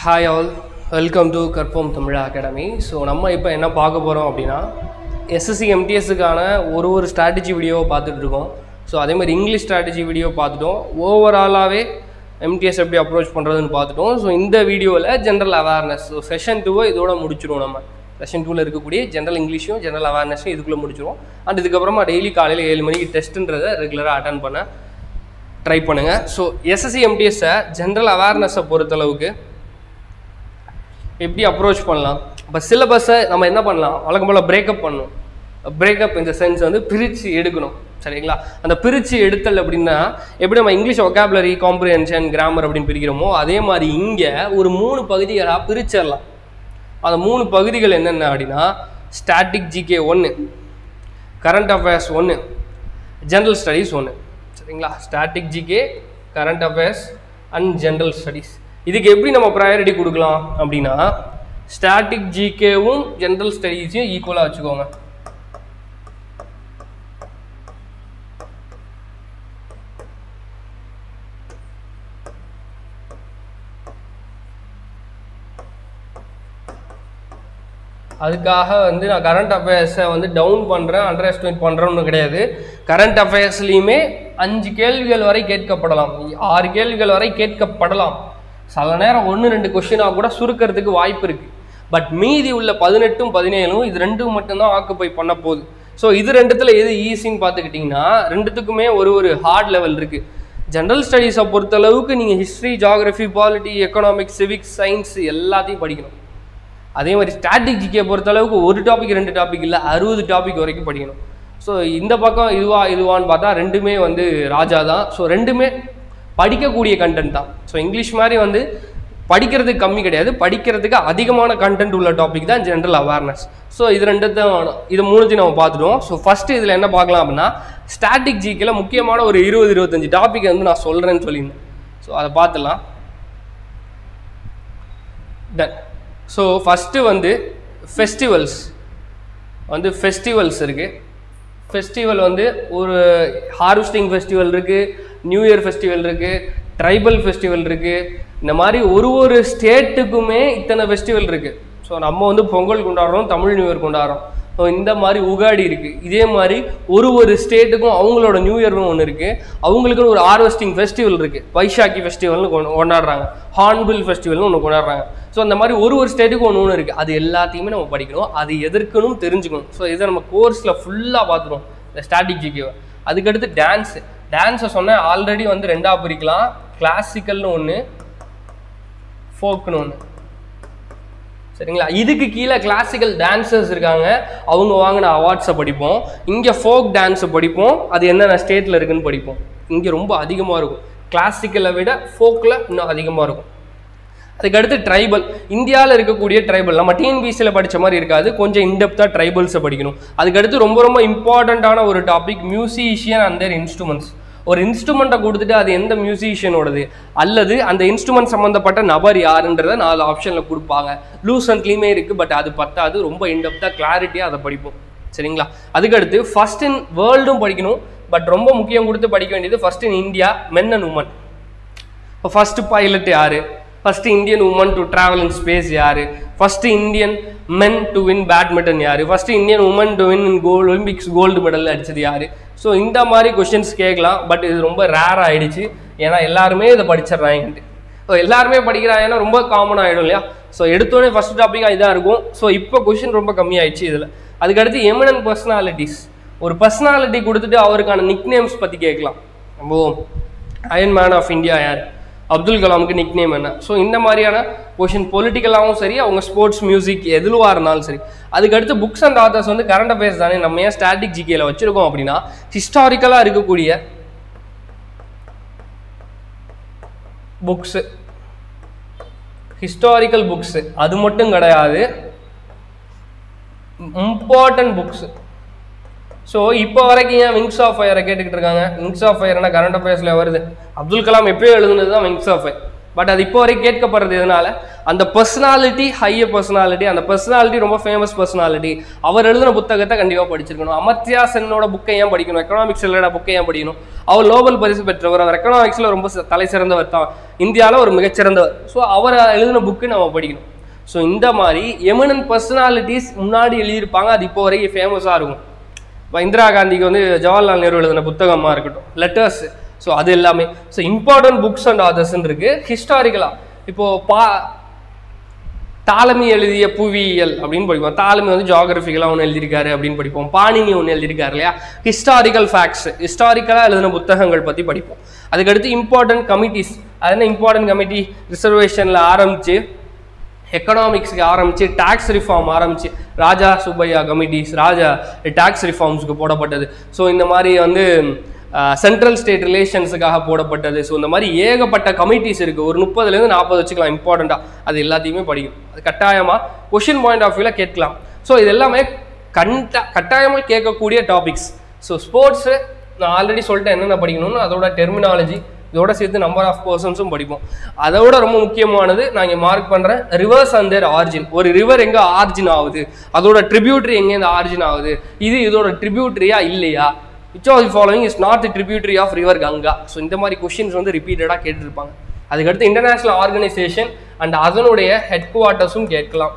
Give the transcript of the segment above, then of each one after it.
hi all welcome to கற்போம் Tamil academy so நம்ம இப்போ என்ன பார்க்க போகிறோம் அப்படின்னா எஸ்எஸ்சி எம்டிஎஸ்ஸுக்கான ஒரு ஒரு ஸ்ட்ராட்டஜி வீடியோவை பார்த்துட்டு இருக்கோம் ஸோ அதே மாதிரி இங்கிலீஷ் ஸ்ட்ராட்டஜி வீடியோ பார்த்துட்டோம் ஓவராலாகவே எம்டிஎஸ் எப்படி அப்ரோச் பண்ணுறதுன்னு பார்த்துட்டோம் ஸோ இந்த வீடியோவில் ஜென்ரல் அவேர்னஸ் ஸோ செஷன் டூவை இதோட முடிச்சிருவோம் நம்ம செஷன் டூவில் இருக்கக்கூடிய ஜென்ரல் இங்கிலீஷும் ஜென்ரல் அவேர்னஸும் இதுக்குள்ளே முடிச்சிருவோம் அண்ட் இதுக்கப்புறமா டெய்லி காலையில் ஏழு மணிக்கு டெஸ்ட்டுன்றதை ரெகுலராக அட்டன் பண்ண ட்ரை பண்ணுங்கள் ஸோ எஸ்எஸ்சி எம்டிஎஸ்ஸை ஜென்ரல் அவேர்னஸை பொறுத்தளவுக்கு எப்படி அப்ரோச் பண்ணலாம் இப்போ சிலபஸை நம்ம என்ன பண்ணலாம் வழக்கம் போல் பிரேக்கப் பண்ணணும் பிரேக்கப் இந்த சென்ஸ் வந்து பிரித்து எடுக்கணும் சரிங்களா அந்த பிரித்து எடுத்தல் அப்படின்னா எப்படி நம்ம இங்கிலீஷ் ஒகாபுலரி காம்ப்ரிஹென்ஷன் கிராமர் அப்படின்னு பிரிக்கிறோமோ அதே மாதிரி இங்கே ஒரு மூணு பகுதிகளாக பிரிச்சிடலாம் அந்த மூணு பகுதிகள் என்னென்ன அப்படின்னா ஸ்டாட்டிக் ஜிகே ஒன்று கரண்ட் அஃபேர்ஸ் ஒன்று ஜென்ரல் ஸ்டடீஸ் ஒன்று சரிங்களா static GK current affairs and general studies இதுக்கு எப்படி நம்ம ப்ரையாரிட்டி கொடுக்கலாம் அப்படின்னா ஸ்டாட்டிக் ஜிகேவும் ஜென்ரல் ஸ்டடீஸையும் ஈக்குவலாக வச்சுக்கோங்க அதுக்காக வந்து நான் கரண்ட் அஃபேர்ஸை வந்து டவுன் பண்ணுறேன் அண்டர் எஸ்டிமேட் பண்ணுறோன்னு கிடையாது கரண்ட் அஃபேர்ஸ்லையுமே அஞ்சு கேள்விகள் வரை கேட்கப்படலாம் ஆறு கேள்விகள் வரை கேட்கப்படலாம் சில நேரம் ஒன்று ரெண்டு கொஷினாக கூட சுருக்கிறதுக்கு வாய்ப்பு இருக்குது பட் மீதி உள்ள பதினெட்டும் பதினேழும் இது ரெண்டும் மட்டும்தான் ஆக்குப்பை பண்ண போகுது ஸோ இது ரெண்டுத்தில் எது ஈஸின்னு பார்த்துக்கிட்டிங்கன்னா ரெண்டுத்துக்குமே ஒரு ஒரு ஹார்ட் லெவல் இருக்குது ஜென்ரல் ஸ்டடீஸை பொறுத்தளவுக்கு நீங்கள் history geography polity economics civics science எல்லாத்தையும் படிக்கணும் அதே மாதிரி ஸ்டாட்டிக் ஜிகே பொறுத்தளவுக்கு ஒரு டாபிக் ரெண்டு டாபிக் இல்லை அறுபது டாபிக் வரைக்கும் படிக்கணும் ஸோ இந்த பக்கம் இதுவா இதுவான்னு பார்த்தா ரெண்டுமே வந்து ராஜா தான் ஸோ ரெண்டுமே படிக்கக்கூடிய கண்டென்ட் தான் ஸோ இங்கிலீஷ் மாதிரி வந்து படிக்கிறதுக்கு கம்மி கிடையாது படிக்கிறதுக்கு அதிகமான கண்டென்ட் உள்ள டாபிக் தான் ஜென்ரல் அவேர்னஸ் ஸோ இது ரெண்டு தான் இது மூணுத்தையும் நம்ம பார்த்துட்டோம் ஸோ ஃபஸ்ட்டு இதில் என்ன பார்க்கலாம் அப்படின்னா ஸ்டாட்டிக் ஜிக்கில் முக்கியமான ஒரு இருபது இருபத்தஞ்சு டாபிக் வந்து நான் சொல்கிறேன்னு சொல்லியிருந்தேன் ஸோ அதை பார்த்துலாம் டன் ஸோ ஃபஸ்ட்டு வந்து ஃபெஸ்டிவல்ஸ் வந்து ஃபெஸ்டிவல்ஸ் இருக்குது ஃபெஸ்டிவல் வந்து ஒரு ஹார்வெஸ்டிங் ஃபெஸ்டிவல் இருக்குது நியூ இயர் ஃபெஸ்டிவல் இருக்குது ட்ரைபல் ஃபெஸ்டிவல் இருக்குது இந்த மாதிரி ஒரு ஒரு ஸ்டேட்டுக்குமே இத்தனை ஃபெஸ்டிவல் இருக்குது ஸோ நம்ம வந்து பொங்கல் கொண்டாடுறோம் தமிழ் நியூ இயர் கொண்டாடுறோம் ஸோ இந்த மாதிரி உகாடி இருக்குது இதே மாதிரி ஒரு ஒரு ஸ்டேட்டுக்கும் அவங்களோட நியூ இயர்னு ஒன்று இருக்குது அவங்களுக்குன்னு ஒரு ஹார்வெஸ்டிங் ஃபெஸ்டிவல் இருக்குது வைஷாக்கி ஃபெஸ்டிவல்னு கொ- கொண்டாடுறாங்க ஹார்ன்பில் ஃபெஸ்டிவல்னு ஒன்று கொண்டாடுறாங்க ஸோ அந்த மாதிரி ஒரு ஒரு ஸ்டேட்டுக்கும் ஒன்று ஒன்று இருக்குது அது எல்லாத்தையுமே நம்ம படிக்கணும் அது எதற்குன்னு தெரிஞ்சுக்கணும் ஸோ இதை நம்ம கோர்ஸில் ஃபுல்லாக பார்த்துருவோம் இந்த ஸ்டாட்டிக் ஜிகேவை அதுக்கடுத்து டான்ஸு டான்ஸை சொன்னேன் ஆல்ரெடி வந்து ரெண்டாக பிரிக்கலாம் கிளாசிக்கல்னு ஒன்று ஃபோக்குன்னு ஒன்று சரிங்களா இதுக்கு கீழே கிளாசிக்கல் டான்சர்ஸ் இருக்காங்க அவங்க வாங்கின அவார்ட்ஸை படிப்போம் இங்கே ஃபோக் டான்ஸை படிப்போம் அது என்னென்ன ஸ்டேட்டில் இருக்குன்னு படிப்போம் இங்கே ரொம்ப அதிகமாக இருக்கும் கிளாசிக்கலை விட ஃபோக்கில் இன்னும் அதிகமாக இருக்கும் அதுக்கடுத்து ட்ரைபல் இந்தியாவில் இருக்கக்கூடிய ட்ரைபல் நம்ம டிஎன்பிசியில் படித்த மாதிரி இருக்காது கொஞ்சம் இன்டெப்த்தாக ட்ரைபல்ஸை படிக்கணும் அதுக்கடுத்து ரொம்ப ரொம்ப இம்பார்ட்டண்ட்டான ஒரு topic musician and their instruments ஒரு இன்ஸ்ட்ருமெண்ட்டை கொடுத்துட்டு அது எந்த மியூசிஷியனோடது அல்லது அந்த இன்ஸ்ட்ருமெண்ட் சம்மந்தப்பட்ட நபர் யாருன்றதை நாலு ஆப்ஷனில் கொடுப்பாங்க லூஸ் அண்ட்லேயுமே இருக்குது பட் அது பத்தாது ரொம்ப இன்டெப்த்தாக கிளாரிட்டியாக அதை படிப்போம் சரிங்களா அதுக்கடுத்து ஃபர்ஸ்ட் இன் வேர்ல்டும் படிக்கணும் பட் ரொம்ப முக்கியம் கொடுத்து படிக்க வேண்டியது first in India men and women இப்போ ஃபஸ்ட்டு பைலட் யார் first Indian women to travel in space யார் first Indian men to win badminton யார் first Indian women to win in gold Olympics gold medal அடிச்சது யார் so இந்த மாதிரி questions கேட்கலாம் but இது ரொம்ப ரேர் ஆயிடுச்சு ஏன்னா எல்லாருமே இதை படிச்சிடுறாங்கன்ட்டு ஸோ எல்லாருமே படிக்கிறாங்கன்னா ரொம்ப காமன் ஆகிடும் இல்லையா ஸோ எடுத்தோடனே ஃபஸ்ட் டாப்பிக்காக இதாக இருக்கும் ஸோ இப்போ கொஷின் ரொம்ப கம்மியாயிடுச்சு இதில் அதுக்கடுத்து எமினன் பர்சனாலிட்டிஸ் ஒரு பர்சனாலிட்டி கொடுத்துட்டு அவருக்கான நிக்நேம்ஸ் பற்றி கேட்கலாம் நம்ம அயன் மேன் ஆஃப் இந்தியா யார் அப்துல் கலாமுக்கு நிக் நேம் என்ன ஸோ இந்த மாதிரியான கொஷின் பொலிட்டிக்கலாகவும் சரி அவங்க ஸ்போர்ட்ஸ் மியூசிக் எதுவாக இருந்தாலும் சரி அதுக்கடுத்து புக்ஸ் அண்ட் ஆத்தர்ஸ் வந்து கரண்ட் அஃபேர்ஸ் தானே நம்ம ஏன் ஸ்டாட்டிக் ஜிகேல வச்சிருக்கோம் அப்படின்னா ஹிஸ்டாரிக்கலாக இருக்கக்கூடிய புக்ஸு ஹிஸ்டாரிக்கல் புக்ஸு அது மட்டும் கிடையாது இம்பார்ட்டன்ட் புக்ஸு ஸோ இப்போ வரைக்கும் ஏன் விங்ஸ் ஆஃப் ஃபயரை கேட்டுக்கிட்டு இருக்காங்க விங்ஸ் ஆஃப் ஃபயர்னா கரண்ட் அஃபேர்ஸில் வருது அப்துல் கலாம் எப்பயோ எழுதுனது தான் விங்ஸ் ஆஃப் ஃபயர் பட் அது இப்போ வரைக்கும் கேட்கப்படுறது எதனால அந்த பர்சனாலிட்டி ஹையர் பர்சனாலிட்டி அந்த பர்சனாலிட்டி ரொம்ப ஃபேமஸ் பர்சனாலிட்டி அவர் எழுதின புத்தகத்தை கண்டிப்பாக படிச்சிருக்கணும் அமர்த்தியா சென்னோட புக்கை ஏன் படிக்கணும் எக்கனாமிக்ஸ் ரிலேட்டா புக்கை ஏன் படிக்கணும் அவர் நோபல் பரிசு பெற்றவர் அவர் எக்கனாமிக்ஸில் ரொம்ப ச- தலை சிறந்தவர் தான் இந்தியாவில் ஒரு மிகச்சிறந்தவர் ஸோ அவர் எழுதின புக்கு நம்ம படிக்கணும் ஸோ இந்த மாதிரி எமினன்ட் பர்சனாலிட்டிஸ் முன்னாடி எழுதியிருப்பாங்க அது இப்போ வரைக்கும் ஃபேமஸாக இருக்கும் இப்போ இந்திரா காந்திக்கு வந்து ஜவஹர்லால் நேரு எழுதின புத்தகமாக இருக்கட்டும் லெட்டர்ஸ் ஸோ அது எல்லாமே ஸோ இம்பார்ட்டன்ட் புக்ஸ் அண்ட் ஆதர்ஸ்ன்னு இருக்கு ஹிஸ்டாரிக்கலாக இப்போ பா தாலமி எழுதிய புவியியல் அப்படின்னு படிப்போம் தாலமி வந்து ஜியாகிரபிக்கலாக ஒன்று எழுதியிருக்காரு அப்படின்னு படிப்போம் பாணினி ஒன்று எழுதியிருக்காரு இல்லையா ஹிஸ்டாரிக்கல் ஃபேக்ட்ஸ் ஹிஸ்டாரிக்கலாக எழுதின புத்தகங்கள் பற்றி படிப்போம் அதுக்கடுத்து இம்பார்ட்டன்ட் கமிட்டிஸ் அது என்ன இம்பார்ட்டன்ட் கமிட்டி ரிசர்வேஷனில் ஆரம்பிச்சு எக்கனாமிக்ஸ்க்கு ஆரம்பிச்சு டாக்ஸ் ரிஃபார்ம் ஆரம்பிச்சு ராஜா சுப்பையா கமிட்டிஸ் ராஜா டாக்ஸ் ரிஃபார்ம்ஸ்க்கு போடப்பட்டது ஸோ இந்த மாதிரி வந்து சென்ட்ரல் ஸ்டேட் ரிலேஷன்ஸுக்காக போடப்பட்டது ஸோ இந்த மாதிரி ஏகப்பட்ட கமிட்டிஸ் இருக்குது ஒரு முப்பதுலேருந்து நாற்பது வச்சுக்கலாம் இம்பார்ட்டண்ட்டாக அது எல்லாத்தையுமே படிக்கும் அது கட்டாயமாக கொஷின் பாயிண்ட் ஆஃப் வியூவில் கேட்கலாம் ஸோ இது எல்லாமே கண்டா கட்டாயமாக கேட்கக்கூடிய டாபிக்ஸ் ஸோ ஸ்போர்ட்ஸு நான் ஆல்ரெடி சொல்லிட்டேன் என்னென்ன படிக்கணும்னு அதோட டெர்மினாலஜி இதோட சேர்த்து நம்பர் ஆஃப் பர்சன்ஸும் படிப்போம் அதோட ரொம்ப முக்கியமானது நான் இங்கே மார்க் பண்ணுறேன் ரிவர்ஸ் அண்ட் தேர் ஆர்ஜின் ஒரு ரிவர் எங்கே ஆர்ஜின் ஆகுது அதோட ட்ரிபியூட்ரி எங்கே இந்த ஆர்ஜின் ஆகுது இது இதோட ட்ரிபியூட்ரியா இல்லையா which of the following is not the tributary of river Ganga so இந்த மாதிரி கொஷின்ஸ் வந்து ரிப்பீட்டடாக கேட்டுருப்பாங்க அதுக்கடுத்து இன்டர்நேஷனல் ஆர்கனைசேஷன் அண்ட் அதனுடைய ஹெட் குவார்ட்டர்ஸும் கேட்கலாம்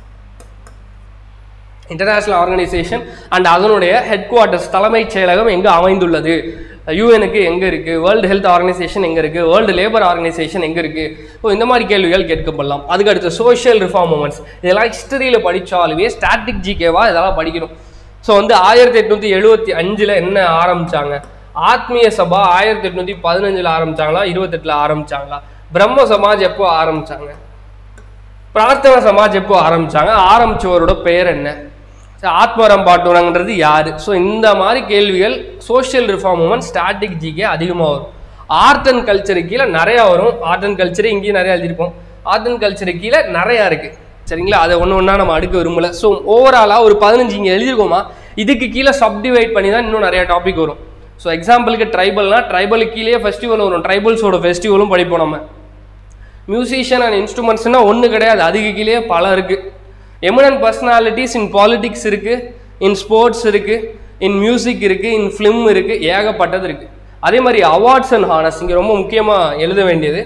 இன்டர்நேஷனல் ஆர்கனைசேஷன் அண்ட் அதனுடைய ஹெட் குவார்ட்டர்ஸ் தலைமைச் செயலகம் எங்கே அமைந்துள்ளது யூஎனுக்கு எங்கே இருக்குது வேர்ல்டு ஹெல்த் ஆர்கனைசேஷன் எங்கே இருக்குது வேர்ல்டு லேபர் ஆர்கனைசேஷன் எங்கே இருக்குது ஸோ இந்த மாதிரி கேள்விகள் கேட்கப்படலாம் அதுக்கு அடுத்து சோஷியல் ரிஃபார்ம் மூமெண்ட்ஸ் இதெல்லாம் ஹிஸ்டரியில் படித்தாலுமே ஸ்டாட்டிக் ஜிகேவா இதெல்லாம் படிக்கணும் ஸோ வந்து ஆயிரத்தி எட்நூற்றி எழுபத்தி அஞ்சில் என்ன ஆரம்பிச்சாங்க ஆத்மீய சபா ஆயிரத்தி எட்நூற்றி பதினஞ்சில் ஆரம்பிச்சாங்களா இருபத்தெட்டில் ஆரம்பிச்சாங்களா பிரம்ம சமாஜ் எப்போ ஆரம்பிச்சாங்க பிரார்த்தனை சமாஜ் எப்போ ஆரம்பிச்சாங்க ஆரம்பிச்சவரோட பெயர் என்ன சரி, ஆத்மரம் பாட்டுவரங்கிறது யாரு ஸோ இந்த மாதிரி கேள்விகள் social reform movement static GK அதிகமாக வரும் ஆர்ட் அண்ட் கல்ச்சருக்கு கீழே நிறையா வரும் ஆர்ட் அண்ட் கல்ச்சரு இங்கேயும் நிறையா எழுதியிருப்போம் ஆர்ட் அண்ட் கல்ச்சருக்கு கீழே நிறையா இருக்குது சரிங்களா அதை ஒன்று ஒன்றா நம்ம அடுக்க விரும்பல ஸோ ஓவராலாக ஒரு பதினஞ்சு இங்கே எழுதியிருக்கோமா இதுக்கு கீழே சப்டிவைட் பண்ணி தான் இன்னும் நிறையா டாபிக் வரும் ஸோ எக்ஸாம்பிளுக்கு ட்ரைபல்னா ட்ரைபலுக்கு கீழே ஃபெஸ்டிவல் வரும் ட்ரைபல்ஸோட ஃபெஸ்டிவலும் படிப்போம் நம்ம மியூசிஷியன் அண்ட் இன்ஸ்ட்ருமெண்ட்ஸ்னால் ஒன்று கிடையாது அதுக்கு கீழே பல இருக்குது எமினன்ட் பர்சனாலிட்டிஸ் இன் பாலிடிக்ஸ் இருக்குது இன் ஸ்போர்ட்ஸ் இருக்குது இன் மியூசிக் இருக்குது இன் ஃபிலிம் இருக்குது ஏகப்பட்டது இருக்குது அதே மாதிரி அவார்ட்ஸ் அண்ட் ஹானர்ஸ் இங்கே ரொம்ப முக்கியமாக எழுத வேண்டியது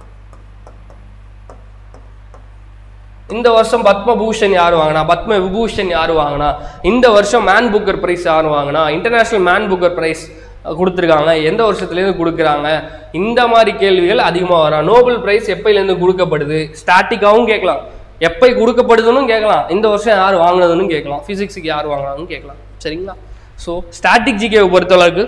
இந்த வருஷம் பத்மபூஷன் யார் வாங்கினா பத்ம விபூஷன் யார் வாங்கினா இந்த வருஷம் மேன் புக்கர் பிரைஸ் யார் வாங்கினா இன்டர்நேஷனல் மேன் புக்கர் பிரைஸ் கொடுத்துருக்காங்க எந்த வருஷத்துலேருந்து கொடுக்குறாங்க இந்த மாதிரி கேள்விகள் அதிகமாக வரும் நோபல் பிரைஸ் எப்பையிலேருந்து கொடுக்கப்படுது ஸ்டாட்டிக்காகவும் கேட்கலாம் எப்போ கொடுக்கப்படுதுன்னு கேட்கலாம் இந்த வருஷம் யார் வாங்கினதுன்னு கேட்கலாம் ஃபிசிக்ஸுக்கு யார் வாங்கினாங்கன்னு கேட்கலாம் சரிங்களா ஸோ ஸ்டாட்டிக் ஜிகேவை பொறுத்தளவுக்கு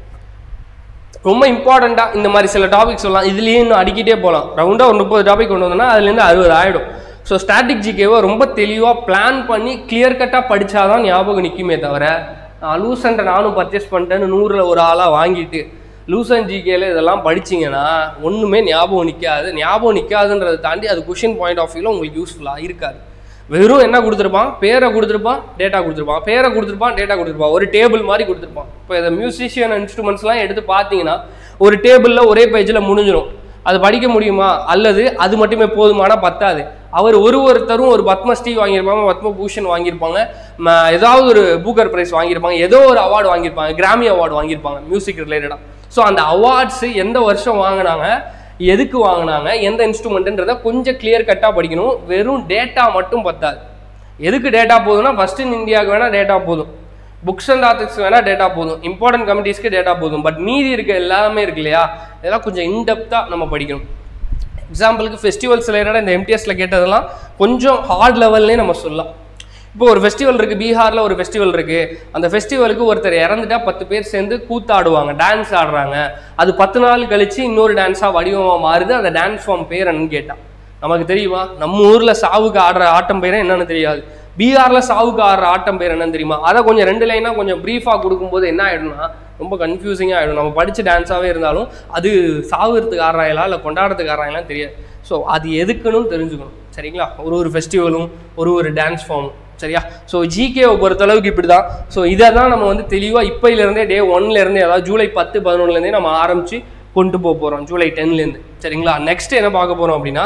ரொம்ப இம்பார்ட்டண்ட்டாக இந்த மாதிரி சில டாபிக்ஸ் சொல்லலாம் இதுலேயே இன்னும் அடிக்கிட்டே போகலாம் ரவுண்டாக ஒரு முப்பது டாபிக் கொண்டு வந்தோம்னா அதுலேருந்து அறுபது ஆகிடும் ஸோ ஸ்டாட்டிக் ஜிகேவை ரொம்ப தெளிவாக பிளான் பண்ணி கிளியர் கட்டாக படித்தாதான் ஞாபகம் நிற்குமே தவிர நான் லூசன்ட்டை நானும் பர்ச்சேஸ் பண்ணிட்டேன்னு நூறில் ஒரு ஆளாக வாங்கிட்டு லூசன் ஜிகேல இதெல்லாம் படிச்சீங்கன்னா ஒன்றுமே ஞாபகம் நிற்காது ஞாபகம் நிற்காதுன்றதை தாண்டி அது கொஷின் பாயிண்ட் ஆஃப் வியூவில் உங்களுக்கு யூஸ்ஃபுல்லாக இருக்காது வெறும் என்ன கொடுத்துருப்பான் பேரை கொடுத்துருப்பான் டேட்டா கொடுத்துருப்பான் பேரை கொடுத்துருப்பான் டேட்டா கொடுத்துருப்பான் ஒரு டேபிள் மாதிரி கொடுத்துருப்பான் இப்போ இதை மியூசிஷியன் இன்ஸ்ட்ருமெண்ட்ஸ்லாம் எடுத்து பார்த்தீங்கன்னா ஒரு டேபிளில் ஒரே பேஜில் முடிஞ்சிடும் அது படிக்க முடியுமா அல்லது அது மட்டுமே போதுமானா பத்தாது அவர் ஒரு ஒருத்தரும் ஒரு பத்மஸ்ரீ வாங்கியிருப்பாங்க பத்மபூஷன் வாங்கியிருப்பாங்க ம, ஏதாவது ஒரு பூக்கர் பிரைஸ் வாங்கியிருப்பாங்க ஏதோ ஒரு அவார்டு வாங்கியிருப்பாங்க கிராமி அவார்டு வாங்கியிருப்பாங்க மியூசிக் ரிலேட்டடாக ஸோ அந்த அவார்ட்ஸ் எந்த வருஷம் வாங்கினாங்க எதுக்கு வாங்கினாங்க எந்த இன்ஸ்ட்ருமெண்ட்டுன்றதை கொஞ்சம் கிளியர் கட்டாக படிக்கணும் வெறும் டேட்டா மட்டும் பத்தாது எதுக்கு டேட்டா போதும்னா ஃபர்ஸ்ட் இன் இந்தியாவுக்கு வேணால் டேட்டா போதும் புக்ஸ் அண்ட் ஆத்தர்ஸ் வேணால் டேட்டா போதும் இம்பார்ட்டன்ட் கமிட்டிஸ்க்கு டேட்டா போதும் பட் மீதி இருக்க எல்லாமே இருக்கு இல்லையா இதெல்லாம் கொஞ்சம் இன்டெப்த்தாக நம்ம படிக்கணும் எக்ஸாம்பிளுக்கு ஃபெஸ்டிவல்ஸ் ரிலேட்டடாக இந்த எம்டிஎஸ்ல கேட்டதெல்லாம் கொஞ்சம் ஹார்ட் லெவல்லே நம்ம சொல்லலாம் இப்போ ஒரு ஃபெஸ்டிவல் இருக்குது பீகாரில் ஒரு ஃபெஸ்டிவல் இருக்குது அந்த ஃபெஸ்டிவலுக்கு ஒருத்தர் இறந்துட்டா பத்து பேர் சேர்ந்து கூத்தாடுவாங்க டான்ஸ் ஆடுறாங்க அது பத்து நாள் கழிச்சு இன்னொரு டான்ஸாக வடிவமாக மாறுது அந்த டான்ஸ் ஃபார்ம் பேர் என்னன்னு கேட்டான் நமக்கு தெரியுமா நம்ம ஊரில் சாவுக்கு ஆடுற ஆட்டம் பேர் என்னன்னு தெரியாது பீகாரில் சாவுக்கு ஆடுற ஆட்டம் பேர் என்னன்னு தெரியுமா அதை கொஞ்சம் ரெண்டு லைனாக கொஞ்சம் ப்ரீஃபாக கொடுக்கும்போது என்ன ஆகிடும்னா ரொம்ப கன்ஃபியூசிங்காக ஆகிடும் நம்ம படித்த டான்ஸாகவே இருந்தாலும் அது சாவுறதுக்கு ஆடுறாங்களா இல்லை கொண்டாடுறதுக்கு ஆடுறாங்களான்னு தெரியாது ஸோ அது எதுக்குன்னு தெரிஞ்சுக்கணும் சரிங்களா ஒரு ஒரு ஃபெஸ்டிவலும் ஒரு ஒரு டான்ஸ் ஃபார்மும் சரியா ஸோ ஜிகேவை பொறுத்தளவுக்கு இப்படி தான் ஸோ இதை தான் நம்ம வந்து தெளிவாக இப்போலேருந்தே டே ஒன்லேருந்தே அதாவது ஜூலை பத்து பதினொன்றுலேருந்தே நம்ம ஆரம்பித்து கொண்டு போக போகிறோம் ஜூலை டென்லேருந்து சரிங்களா நெக்ஸ்ட் என்ன பார்க்க போகிறோம் அப்படின்னா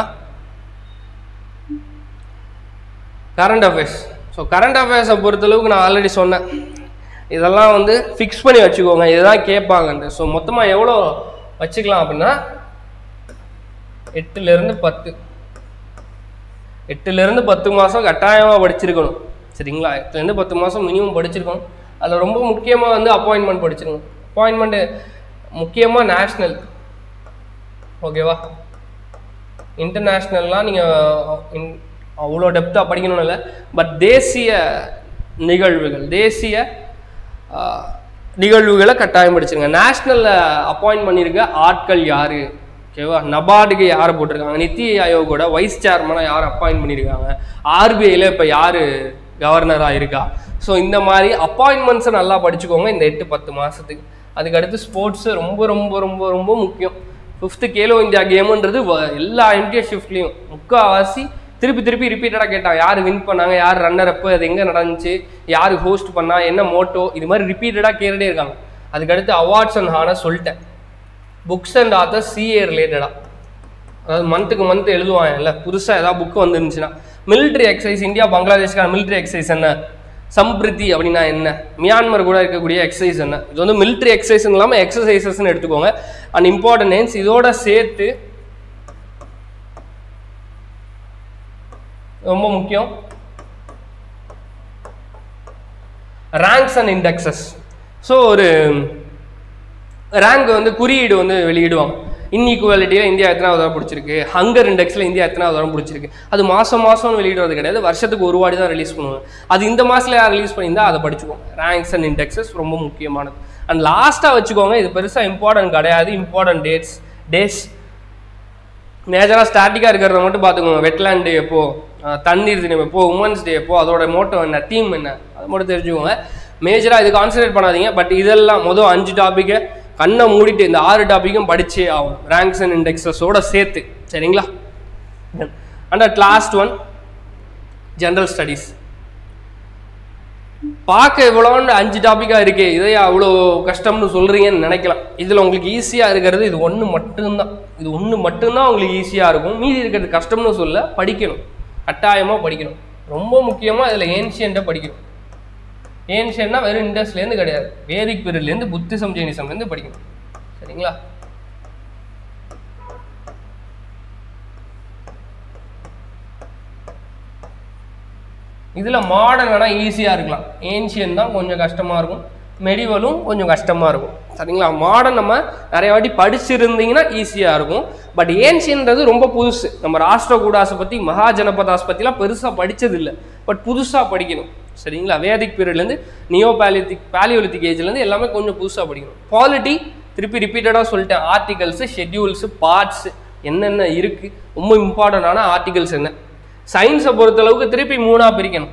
கரண்ட் அஃபேர்ஸ் ஸோ கரண்ட் அஃபேர்ஸை பொறுத்தளவுக்கு நான் ஆல்ரெடி சொன்னேன் இதெல்லாம் வந்து ஃபிக்ஸ் பண்ணி வச்சுக்கோங்க இதுதான் கேட்பாங்கன்ட்டு ஸோ மொத்தமாக எவ்வளோ வச்சுக்கலாம் அப்படின்னா எட்டுலேருந்து பத்து எட்டுலேருந்து பத்து மாதம் கட்டாயமாக படிச்சிருக்கணும் சரிங்களா எட்டுலேருந்து பத்து மாதம் மினிமம் படிச்சிருக்கணும் அதில் ரொம்ப முக்கியமாக வந்து அப்பாயின்மெண்ட் படிச்சிருக்கணும் அப்பாயின்மெண்ட்டு முக்கியமாக நேஷ்னல் ஓகேவா இன்டர்நேஷ்னல்லாம் நீங்கள் அவ்வளோ டெப்த்தாக படிக்கணும்னு இல்லை பட் தேசிய நிகழ்வுகள் தேசிய ஆ, நிகழ்வுகளை கட்டாயம் படிச்சிருங்க நேஷ்னலில் அப்பாயின்ட் பண்ணியிருக்க ஆட்கள் யார் ஓகேவா நபார்டுக்கு யாரை போட்டிருக்காங்க நித்தி ஆயோகோட வைஸ் சேர்மனாக யார் அப்பாயின்ட் பண்ணியிருக்காங்க ஆர்பிஐயில் இப்போ யார் கவர்னராக இருக்கா ஸோ இந்த மாதிரி அப்பாயின்மெண்ட்ஸை நல்லா படிச்சுக்கோங்க இந்த எட்டு பத்து மாதத்துக்கு அதுக்கடுத்து ஸ்போர்ட்ஸு ரொம்ப ரொம்ப ரொம்ப ரொம்ப முக்கியம் ஃபிஃப்த்து கேலோ இந்தியா கேமுன்றது வ- எல்லா எம்டிஎஸ் ஷிஃப்ட்லேயும் முக்கால்வாசி திருப்பி திருப்பி ரிப்பீட்டடாக கேட்டாங்க யார் வின் பண்ணாங்க யார் ரன்னர் அப்பு அது எங்கே நடந்துச்சு யார் ஹோஸ்ட் பண்ணா என்ன மோட்டோ இது மாதிரி ரிப்பீட்டடாக கேட்டுட்டே இருக்காங்க அதுக்கடுத்து அவார்ட்ஸ் அண்ட் ஹானர் சொல்லிட்டேன் புக்ஸ் அண்ட் ஆத்தர் சிஏ ரிலேட்டடாக அதாவது மந்த்துக்கு மந்த் எழுதுவாங்கல்ல புதுசாக ஏதாவது புக்கு வந்துருந்துச்சுன்னா military எக்ஸசைஸ் இந்தியா பங்களாதேஷ்க்கான military எக்ஸசைஸ் என்ன சம்பிரித்தி அப்படின்னா என்ன மியான்மர் கூட இருக்கக்கூடிய எக்ஸசைஸ் என்ன இது வந்து military எக்ஸசைஸ் இல்லாமல் எக்ஸசைசஸ்னு எடுத்துக்கோங்க அண்ட் இம்பார்ட்டன்ட் நேம்ஸ் இதோட சேர்த்து ரொம்ப முக்கியம் ரேங்க்ஸ் அண்ட் இண்டெக்ஸஸ் ஸோ ஒரு ரேங்க் வந்து குறியீடு வந்து வெளியிடுவாங்க இன்இக்குவாலிட்டியில் இந்தியா எத்தனாவது தரம் பிடிச்சிருக்கு ஹங்கர் இண்டெக்ஸில் இந்தியா எத்தனாவது தரம் பிடிச்சிருக்கு அது மாதம் மாதம் வெளியிடுறது கிடையாது வருஷத்துக்கு ஒரு வாடி தான் ரிலீஸ் பண்ணுவாங்க அது இந்த மாதத்தில் யார் ரிலீஸ் பண்ணியிருந்தா அதை படிச்சுக்கோங்க ரேங்க்ஸ் அண்ட் இண்டெக்ஸஸ் ரொம்ப முக்கியமானது அண்ட் லாஸ்ட்டாக வச்சுக்கோங்க இது பெருசாக இம்பார்ட்டன்ட் கிடையாது இம்பார்ட்டன்ட் டேட்ஸ் டேஸ் மேஜராக ஸ்டாட்டிக்காக இருக்கிறத மட்டும் பார்த்துக்கோங்க வெட்லேண்ட் டே எப்போ அஹ் தண்ணீர் தினம் எப்போ உமன்ஸ் டே எப்போ அதோட மோட்டோ என்ன தீம் என்ன அதை மட்டும் தெரிஞ்சுக்கோங்க மேஜராக இது கான்சன்ட்ரேட் பண்ணாதீங்க பட் இதெல்லாம் மொதல் அஞ்சு டாப்பிக்கை கண்ணை மூடிட்டு இந்த ஆறு டாப்பிக்கும் படிச்சே ஆகும் ரேங்க்ஸ் அண்ட் இண்டெக்ஸஸோட சேர்த்து சரிங்களா and at last one general studies பார்க்க இவ்வளோன்னு அஞ்சு டாப்பிக்காக இருக்கே இதை அவ்வளோ கஷ்டம்னு சொல்கிறீங்கன்னு நினைக்கலாம் இதில் உங்களுக்கு ஈஸியாக இருக்கிறது இது ஒன்று மட்டும்தான் இது ஒன்று மட்டும்தான் உங்களுக்கு ஈஸியாக இருக்கும் மீதி இருக்கிறது கஷ்டம்னு சொல்ல படிக்கணும் கட்டாயமாக படிக்கணும் ரொம்ப முக்கியமாக இதில் ஏன்ஷியண்ட்டை படிக்கணும் ஏன்ஷியன்னா வெறும் இண்டஸ்லேருந்து கிடையாது வேதிக் பீரியட்லேருந்து புத்திசம் ஜெயினிசம்லேருந்து படிக்கணும் சரிங்களா இதில் மாடர்ன் வேணால் ஈஸியாக இருக்கலாம் ஏன்ஷியன் தான் கொஞ்சம் கஷ்டமாக இருக்கும் மெடிவலும் கொஞ்சம் கஷ்டமாக இருக்கும் சரிங்களா மாடர்ன் நம்ம நிறைய வாட்டி படிச்சிருந்தீங்கன்னா ஈஸியாக இருக்கும் பட் ஏன்ஷியன்றது ரொம்ப புதுசு நம்ம ராஷ்டிரகூடாஸை பற்றி மகாஜனபதாஸ் பற்றிலாம் பெருசாக படிச்சதில்லை பட் புதுசாக படிக்கணும் சரிங்களா வேதிக் பீரியட்லேருந்து நியோ பேலியத்திக் பேலியோலித்திக் ஏஜ்லேருந்து எல்லாமே கொஞ்சம் புதுசாக படிக்கணும் பாலிட்டி திருப்பி ரிப்பீட்டடாக சொல்லிட்டேன் ஆர்டிகல்ஸு ஷெட்யூல்ஸு பார்ட்ஸ் என்னென்ன இருக்குது ரொம்ப இம்பார்ட்டண்டான ஆர்டிகல்ஸ் என்ன சயின்ஸை பொறுத்தளவுக்கு திருப்பி மூணாக பிரிக்கணும்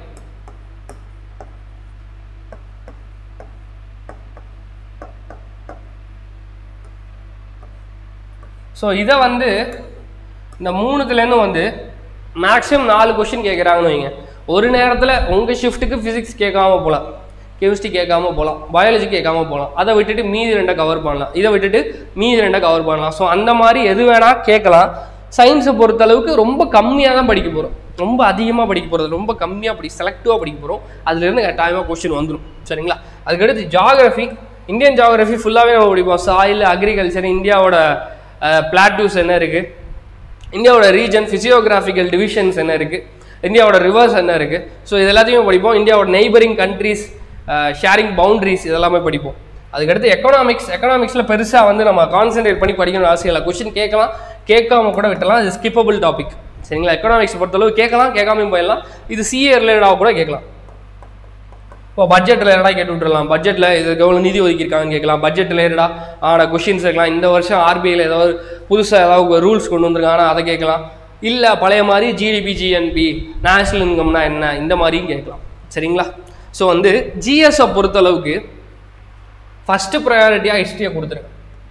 ஸோ இதை வந்து இந்த மூணுத்துலேருந்து வந்து மேக்ஸிமம் நாலு கொஷின் கேட்குறாங்கன்னு வைங்க ஒரு நேரத்தில் உங்கள் ஷிஃப்ட்டுக்கு ஃபிசிக்ஸ் கேட்காம போகலாம் கெமிஸ்ட்ரி கேட்காம போகலாம் பயாலஜி கேட்காம போகலாம் அதை விட்டுட்டு மீதி ரெண்டை கவர் பண்ணலாம் இதை விட்டுட்டு மீதி ரெண்டை கவர் பண்ணலாம் ஸோ அந்த மாதிரி எது வேணால் கேட்கலாம் சயின்ஸை பொறுத்தளவுக்கு ரொம்ப கம்மியாக தான் படிக்க போகிறோம் ரொம்ப அதிகமாக படிக்க போகிறது ரொம்ப கம்மியாக படி செலக்டிவாக படிக்க போகிறோம் அதுலேருந்து கட்டாயமாக கொஷின் வந்துடும் சரிங்களா அதுக்கடுத்து ஜாகிரஃபி இந்தியன் ஜாகிரஃபி ஃபுல்லாகவே நம்ம படிப்போம் சாயில் அக்ரிகல்ச்சர் இந்தியாவோட பிளாட்டூஸ் என்ன இருக்குது இந்தியாவோட ரீஜன் ஃபிசியோகிராஃபிக்கல் டிவிஷன்ஸ் என்ன இருக்குது இந்தியாவோட ரிவர்ஸ் என்ன இருக்குது ஸோ இது எல்லாத்தையும் படிப்போம் இந்தியாவோட நெய்பரிங் கண்ட்ரீஸ் ஷேரிங் பவுண்டரிஸ் இதெல்லாமே படிப்போம் அதுக்கடுத்து எக்கனாமிக்ஸ் எக்கனாமிக்ஸில் பெருசாக வந்து நம்ம கான்சென்ட்ரேட் பண்ணி படிக்கணும்னு அவசியம் இல்லை கொஷின் கேட்கலாம் கேட்காம கூட விட்டலாம் இது ஸ்கிப்பபிள் டாபிக் சரிங்களா எக்கனாமிக்ஸ் பொறுத்தளவு கேட்கலாம் கேட்காமையும் போயிடலாம் இது சிஏ ரிலேட்டடாக கூட கேட்கலாம் இப்போ பட்ஜெட் ரிலேட்டடாக கேட்டு விட்டுறலாம் பட்ஜெட்டில் இதுக்கு எவ்வளோ நிதி ஒதுக்கியிருக்காங்கன்னு கேட்கலாம் பட்ஜெட் ரிலேட்டடாக ஆன கொஷின்ஸ் கேட்கலாம் இந்த வருஷம் ஆர்பிஐயில் ஏதாவது புதுசாக ஏதாவது ரூல்ஸ் கொண்டு வந்திருக்காங்கன்னா அதை கேட்கலாம் இல்லை பழைய மாதிரி ஜிடிபி ஜிஎன்பி நேஷ்னல் இன்கம்னா என்ன இந்த மாதிரியும் கேட்கலாம் சரிங்களா ஸோ வந்து ஜிஎஸை பொறுத்தளவுக்கு ஃபஸ்ட்டு ப்ரையாரிட்டியாக ஹிஸ்ட்ரியை கொடுத்துருங்க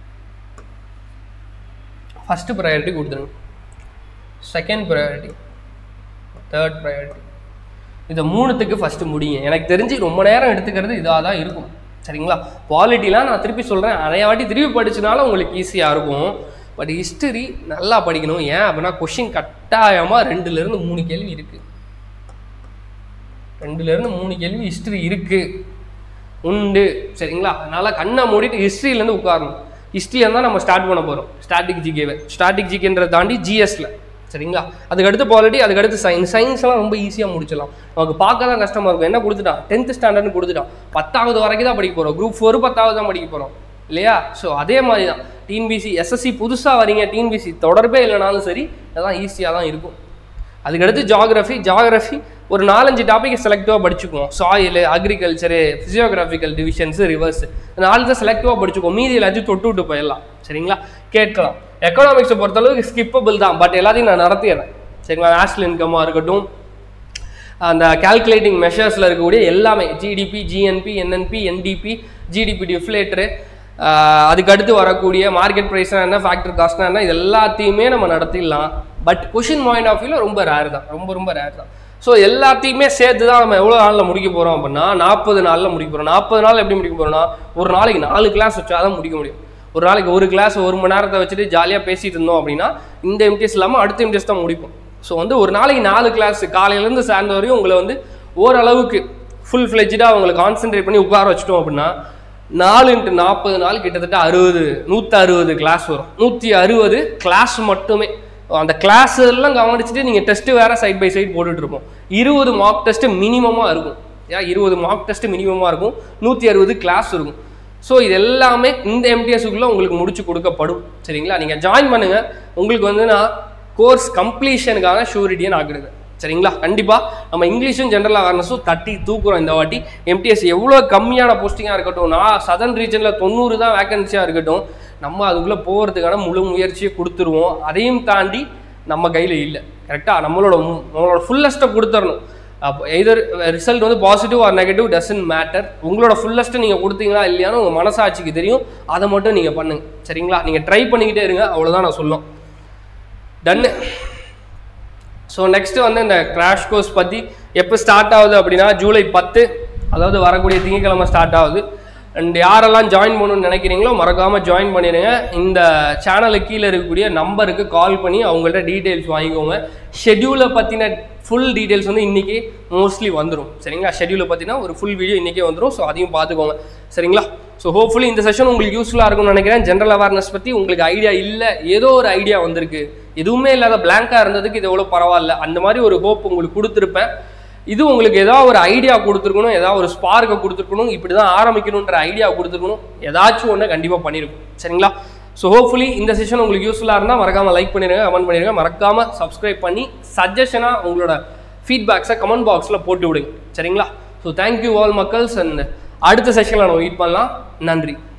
ஃபஸ்ட்டு ப்ரையாரிட்டி கொடுத்துருங்க செகண்ட் ப்ரையாரிட்டி தேர்ட் ப்ரையாரிட்டி இதை மூணுத்துக்கு ஃபஸ்ட்டு முடியுங்க எனக்கு தெரிஞ்சு ரொம்ப நேரம் எடுத்துக்கிறது இதாக தான் இருக்கும் சரிங்களா பாலிட்டிலாம் நான் திருப்பி சொல்கிறேன் நிறைய வாட்டி திருப்பி படிச்சனால உங்களுக்கு ஈஸியாக இருக்கும் பட் ஹிஸ்டரி நல்லா படிக்கணும் ஏன் அப்படின்னா கொஷின் கட்டாயமாக ரெண்டுலேருந்து மூணு கேள்வி இருக்குது ரெண்டுலேருந்து மூணு கேள்வி ஹிஸ்ட்ரி இருக்குது உண்டு சரிங்களா அதனால் கண்ணை மூடிட்டு ஹிஸ்ட்ரியிலேருந்து உட்காரணும் ஹிஸ்ட்ரியை தான் நம்ம ஸ்டார்ட் பண்ண போகிறோம் ஸ்டாட்டிக் ஜிகேவை ஸ்டாட்டிக் ஜிகேன்றதை தாண்டி ஜிஎஸ்ல சரிங்களா அதுக்கடுத்து பாலிட்டி அதுக்கடுத்து சயின்ஸ் சயின்ஸ்லாம் ரொம்ப ஈஸியாக முடிச்சிடலாம் நமக்கு பார்க்க தான் கஷ்டமாக இருக்கும் என்ன கொடுத்துட்டான் டென்த் ஸ்டாண்டர்ட்னு கொடுத்துட்டான் பத்தாவது வரைக்கும் தான் படிக்க போகிறோம் குரூப் ஃபோர் பத்தாவது தான் படிக்க போகிறோம் இல்லையா ஸோ அதே மாதிரி தான் டிஎன்பிசி எஸ்எஸ்சி புதுசாக வரீங்க டிஎன்பிசி தொடர்பே இல்லைனாலும் சரி அதெல்லாம் ஈஸியாக தான் இருக்கும் அதுக்கடுத்து ஜாகிரஃபி ஜாகிரஃபி ஒரு நாலஞ்சு டாபிக் செலக்டிவாக படிச்சுக்குவோம் சாயில் அக்ரிகல்ச்சரு ஃபிசியோகிராஃபிக்கல் டிவிஷன்ஸ் ரிவர்ஸ் நாலு தான் செலக்டிவாக படிச்சுக்குவோம் மீதி எல்லாத்தையும் தொட்டு விட்டு போயிடலாம் சரிங்களா கேட்கலாம் எக்கனாமிக்ஸை பொறுத்தளவுக்கு ஸ்கிப்பபிள் தான் பட் எல்லாத்தையும் நான் நடத்திடுறேன் சரிங்களா நேஷனல் இன்கமாக இருக்கட்டும் அந்த கால்குலேட்டிங் மெஷர்ஸில் இருக்கக்கூடிய எல்லாமே GDP GNP NNP NDP GDP deflator அதுக்கு அடுத்து வரக்கூடிய மார்க்கெட் ப்ரைஸ்னா என்ன ஃபேக்டர் காஸ்ட்னா என்ன இது எல்லாத்தையுமே நம்ம நடத்திடலாம் பட் கொஷின் பாயிண்ட் ஆஃப் வியூவில் ரொம்ப ரேர் தான் ரொம்ப ரொம்ப ரேர் தான் ஸோ எல்லாத்தையுமே சேர்த்து தான் நம்ம எவ்வளோ நாளில் முடிக்க போகிறோம் அப்படின்னா நாற்பது நாளில் முடிக்க போகிறோம் நாற்பது நாள் எப்படி முடிக்க போகிறோம்னா ஒரு நாளைக்கு நாலு கிளாஸ் வச்சா தான் முடிக்க முடியும் ஒரு நாளைக்கு ஒரு கிளாஸ் ஒரு மணி நேரத்தை வச்சுட்டு ஜாலியாக பேசிட்டு இருந்தோம் அப்படின்னா இந்த எம்டிஎஸ் இல்லாமல் அடுத்த எம்டிஎஸ் தான் முடிப்போம் ஸோ வந்து ஒரு நாளைக்கு நாலு கிளாஸ் காலையிலேருந்து சாயந்தரம் வரையும் உங்களை வந்து ஓரளவுக்கு ஃபுல் ஃப்ளெஜ்டாக உங்களை கான்சென்ட்ரேட் பண்ணி உட்கார வச்சிட்டோம் அப்படின்னா நாலு இன்ட்டு நாற்பது நாள் கிட்டத்தட்ட அறுபது நூற்றி அறுபது கிளாஸ் வரும் நூற்றி அறுபது கிளாஸ் மட்டுமே அந்த கிளாஸ் எல்லாம் கவனிச்சுட்டு நீங்கள் டெஸ்ட்டு வேறு சைட் பை சைட் போட்டுட்டு இருப்போம் இருபது மார்க் டெஸ்ட்டு மினிமமாக இருக்கும் ஏன் இருபது மார்க் டெஸ்ட்டு மினிமமாக இருக்கும் நூற்றி அறுபது கிளாஸ் இருக்கும் ஸோ இது எல்லாமே இந்த எம்டிஎஸ்க்குள்ளே உங்களுக்கு முடிச்சு கொடுக்கப்படும் சரிங்களா நீங்கள் ஜாயின் பண்ணுங்கள் உங்களுக்கு வந்து நான் கோர்ஸ் கம்ப்ளீஷனுக்காக ஷூரிட்டியை நான் கொடுக்குறேன் சரிங்களா கண்டிப்பாக நம்ம இங்கிலீஷும் ஜென்ரல் அவேர்னஸும் தட்டி தூக்குறோம் இந்த வாட்டி எம்டிஎஸ் எவ்வளோ கம்மியான போஸ்டிங்காக இருக்கட்டும் நான் சதர்ன் ரீஜனில் தொண்ணூறு தான் வேகன்சியாக இருக்கட்டும் நம்ம அதுக்குள்ளே போகிறதுக்கான முழு முயற்சியை கொடுத்துருவோம் அதையும் தாண்டி நம்ம கையில் இல்லை கரெக்டாக நம்மளோட மு- நம்மளோட ஃபுல்லஸ்ட்டை கொடுத்துடணும் அப்போ எதர் ரிசல்ட் வந்து positive or negative doesn't matter உங்களோட ஃபுல்லஸ்ட்டை நீங்கள் கொடுத்தீங்களா இல்லையான்னு உங்கள் மனசாட்சிக்கு தெரியும் அதை மட்டும் நீங்கள் பண்ணுங்க சரிங்களா நீங்கள் ட்ரை பண்ணிக்கிட்டே இருங்க அவ்வளோதான் நான் சொல்லும் டன்னு ஸோ நெக்ஸ்ட் வந்து இந்த கிராஷ் கோர்ஸ் பற்றி எப்போ ஸ்டார்ட் ஆகுது அப்படின்னா ஜூலை பத்து அதாவது வரக்கூடிய திங்கட்கிழமை ஸ்டார்ட் ஆகுது அண்ட் யாரெல்லாம் ஜாயின் பண்ணணும்னு நினைக்கிறீங்களோ மறக்காமல் ஜாயின் பண்ணிடுங்க இந்த சேனலுக்கு கீழே இருக்கக்கூடிய நம்பருக்கு கால் பண்ணி அவங்கள்ட்ட டீட்டெயில்ஸ் வாங்கிக்கோங்க ஷெட்யூலை பற்றின ஃபுல் டீட்டெயில்ஸ் வந்து இன்றைக்கி மோஸ்ட்லி வந்துடும் சரிங்களா ஷெட்யூலை பற்றினா ஒரு ஃபுல் வீடியோ இன்றைக்கே வந்துடும் ஸோ அதையும் பார்த்துக்கோங்க சரிங்களா ஸோ ஹோப்ஃபுல்லி இந்த செஷன் உங்களுக்கு யூஸ்ஃபுல்லாக இருக்கும்னு நினைக்கிறேன் ஜென்ரல் அவேர்னஸ் பற்றி உங்களுக்கு ஐடியா இல்லை ஏதோ ஒரு ஐடியா வந்திருக்கு எதுவுமே இல்லாத blank-ஆ இருந்ததுக்கு இது எவ்வளோ பரவாயில்ல அந்த மாதிரி ஒரு ஹோப் உங்களுக்கு கொடுத்துருப்பேன் இது உங்களுக்கு ஏதாவது ஒரு ஐடியா கொடுத்துருக்கணும் ஏதாவது ஒரு ஸ்பார்க்கை கொடுத்துருக்கணும் இப்படி தான் ஆரம்பிக்கணுன்ற ஐடியா கொடுத்துருக்கணும் ஏதாச்சும் ஒன்று கண்டிப்பாக பண்ணியிருக்கும் சரிங்களா ஸோ ஹோப்ஃபுல்லி இந்த செஷன் உங்களுக்கு யூஸ்ஃபுல்லாக இருந்தால் மறக்காமல் லைக் பண்ணிடுங்க கமெண்ட் பண்ணிடுங்க மறக்காமல் சப்ஸ்கிரைப் பண்ணி சஜஷனாக உங்களோட ஃபீட்பேக்ஸை கமெண்ட் பாக்ஸில் போட்டு விடுங்க சரிங்களா ஸோ தேங்க்யூ ஆல் மக்கள்ஸ் அண்ட் அடுத்த செஷனில் நம்ம வெயிட் பண்ணலாம் நன்றி